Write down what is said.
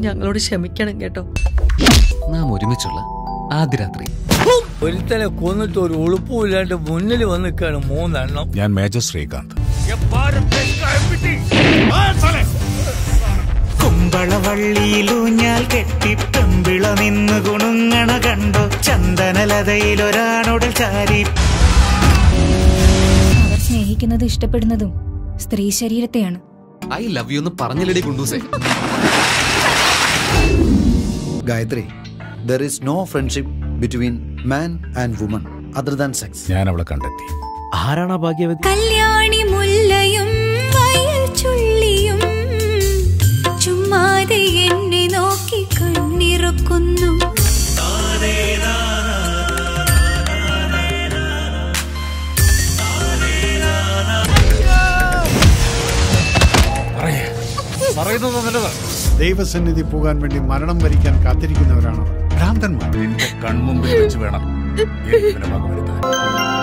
ഞങ്ങളോട് ക്ഷമിക്കണം കേട്ടോ നാം ഒരുമിച്ചുള്ള ആദ്യ രാത്രി ഒരുത്തനെ കൊന്നിട്ട് ഒരു ഉളുപ്പുമില്ലാണ്ട് മുന്നിൽ വന്ന് നിൽക്കാണ് മൂന്നെണ്ണം ഞാൻ മേജർ ശ്രീകാന്ത് കുമ്പളവള്ളിയിലൂഞ്ഞാൽ കെട്ടി പെമ്പിള നിന്ന് ഗുണുങ്ങണ കണ്ടു ചന്ദനലതയിലൊരാണുടൽ ചാരി അവർ സ്നേഹിക്കുന്നത് ഇഷ്ടപ്പെടുന്നതും സ്ത്രീ ശരീരത്തെയാണ് ഐ ലവ് യു എന്ന് പറഞ്ഞില്ലടി കുണ്ടൂസേ Gayatri there is no friendship between man and woman other than sex ഞാൻ അവളെ കണ്ടെത്തി ആരാണ് ആ ഭാഗ്യവതി കല്യാണി മുല്ലയും വയൽ ചുള്ളിയും ചുമ്മാതെ എന്നെ നോക്കി കണ്ണിറുക്കുന്നു ദൈവസന്നിധി പോകാൻ വേണ്ടി മരണം വരിക്കാൻ കാത്തിരിക്കുന്നവരാണ് അവർ. ഭ്രാന്തന്മാർ നിന്റെ കൺമുമ്പിൽ വെച്ച് വേണം എനിക്ക് ഇവനെ വകവരുത്താൻ